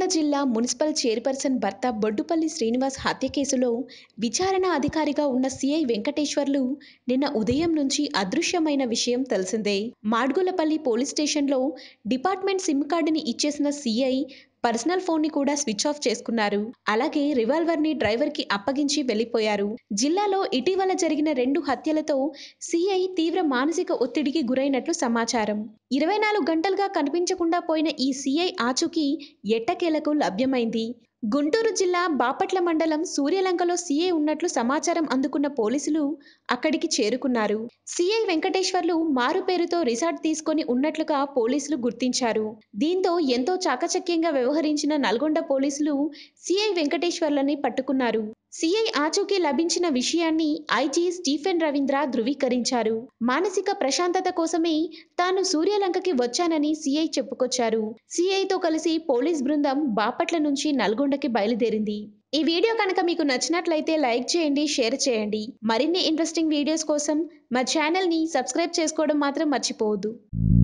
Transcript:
జిల్లా municipal chairperson భర్త బొడ్డుపల్లి శ్రీనివాస్ హత్య కేసులో విచారణ అధికారిగా ఉన్న సిఐ వెంకటేశ్వర్లు నిన్న ఉదయం నుంచి అదృశ్యమైన విషయం తెలిసిందే మాడ్గులపల్లి పోలీస్ స్టేషన్లో డిపార్ట్మెంట్ సిమ్ కార్డుని ఇచ్చేసిన సిఐ పర్సనల్ ఫోన్ని కూడా స్విచ్ ఆఫ్ చేసుకున్నారు అలాగే రివాల్వర్ని డ్రైవర్కి అప్పగించి వెళ్లిపోయారు జిల్లాలో ఇటీవల జరిగిన రెండు హత్యలతో సిఐ తీవ్ర మానసిక ఒత్తిడికి గురైనట్లు సమాచారం ఇరవై నాలుగు గంటలుగా కనిపించకుండా పోయిన ఈ సిఐ ఆచూకీ ఎట్టకేలకు లభ్యమైంది గుంటూరు జిల్లా బాపట్ల మండలం సూర్యలంకలో సీఐ ఉన్నట్లు సమాచారం అందుకున్న పోలీసులు అక్కడికి చేరుకున్నారు సీఐ వెంకటేశ్వర్లు మారు పేరుతో రిసార్ట్ తీసుకొని ఉన్నట్లుగా పోలీసులు గుర్తించారు దీంతో ఎంతో చాకచక్యంగా వ్యవహరించిన నల్గొండ పోలీసులు సీఐ వెంకటేశ్వర్లని పట్టుకున్నారు సిఐ ఆచూకీ లభించిన విషయాన్ని ఐజీ స్టీఫెన్ రవీంద్ర ధృవీకరించారు మానసిక ప్రశాంతత కోసమే తాను సూర్యలంకకి వచ్చానని సిఐ చెప్పుకొచ్చారు సిఐతో కలిసి పోలీస్ బృందం బాపట్ల నుంచి నల్గొండకి బయలుదేరింది ఈ వీడియో కనుక మీకు నచ్చినట్లయితే లైక్ చేయండి షేర్ చేయండి మరిన్ని ఇంట్రెస్టింగ్ వీడియోస్ కోసం మా ఛానల్ని సబ్స్క్రైబ్ చేసుకోవడం మాత్రం మర్చిపోవద్దు